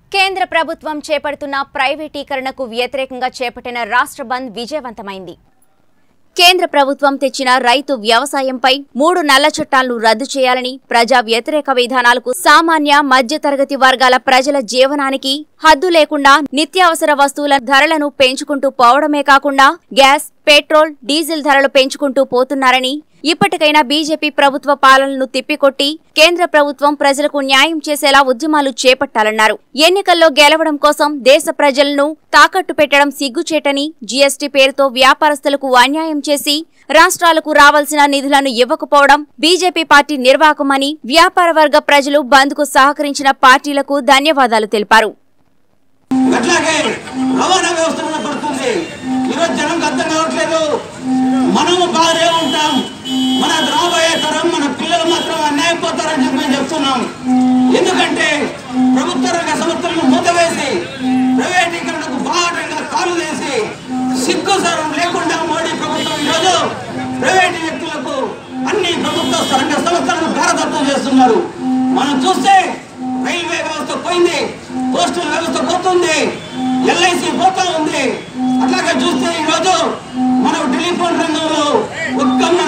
కేంద్ర ప్రభుత్వం చేపడుతున్న ప్రైవేటీకరణకు వ్యతిరేకంగా చేపట్టిన రాష్ట్ర బంద్ విజయవంతమైంది కేంద్ర ప్రభుత్వం తెచ్చిన రైతు వ్యవసాయంపై మూడు నల్ల చట్టాలను రద్దు చేయాలని ప్రజా వ్యతిరేక విధానాలకు సామాన్య మధ్యతరగతి వర్గాల ప్రజల జీవనానికి హద్దు లేకుండా నిత్యావసర వస్తువుల ధరలను పెంచుకుంటూ పోవడమే కాకుండా గ్యాస్ పెట్రోల్ డీజిల్ ధరలు పెంచుకుంటూ పోతున్నారని ఇప్పటికైనా బీజేపీ ప్రభుత్వ పాలనను తిప్పికొట్టి కేంద్ర ప్రభుత్వం ప్రజలకు న్యాయం చేసేలా ఉద్యమాలు చేపట్టాలన్నారు ఎన్నికల్లో గెలవడం కోసం దేశ ప్రజలను తాకట్టు పెట్టడం సిగ్గుచేటని జీఎస్టీ పేరుతో వ్యాపారస్తులకు అన్యాయం చేసి రాష్ట్రాలకు రావాల్సిన నిధులను ఇవ్వకపోవడం బీజేపీ పార్టీ నిర్వాహకమని వ్యాపార వర్గ ప్రజలు బంద్కు సహకరించిన పార్టీలకు ధన్యవాదాలు తెలిపారు అట్లాగే రవాణా వ్యవస్థ మీద పడుతుంది ఈరోజు జనం అర్థం కావట్లేదు మనము బాగానే ఉంటాం మన రాబోయే తరం మన పిల్లలు మాత్రం అన్యాయపోతారని చెప్పి మేము చెప్తున్నాం ఎందుకంటే ప్రభుత్వ రంగ సంస్థలను మూతవేసి ప్రైవేటీకరణకు బాటంగా కాలు వేసి సిగ్గు సరం లేకుండా మోడీ ప్రభుత్వం ఈరోజు ప్రైవేట్ వ్యక్తులకు అన్ని ప్రభుత్వ రంగ సంస్థలను భారతత్వం చేస్తున్నారు మనం చూస్తే రైల్వే వ్యవస్థ పోయింది పోస్టల్ వ్యవస్థ పోతుంది ఎల్ఐసి పోతా ఉంది అట్లాగే చూస్తే ఈరోజు మనం టెలిఫోన్ రంగంలో ఒక్క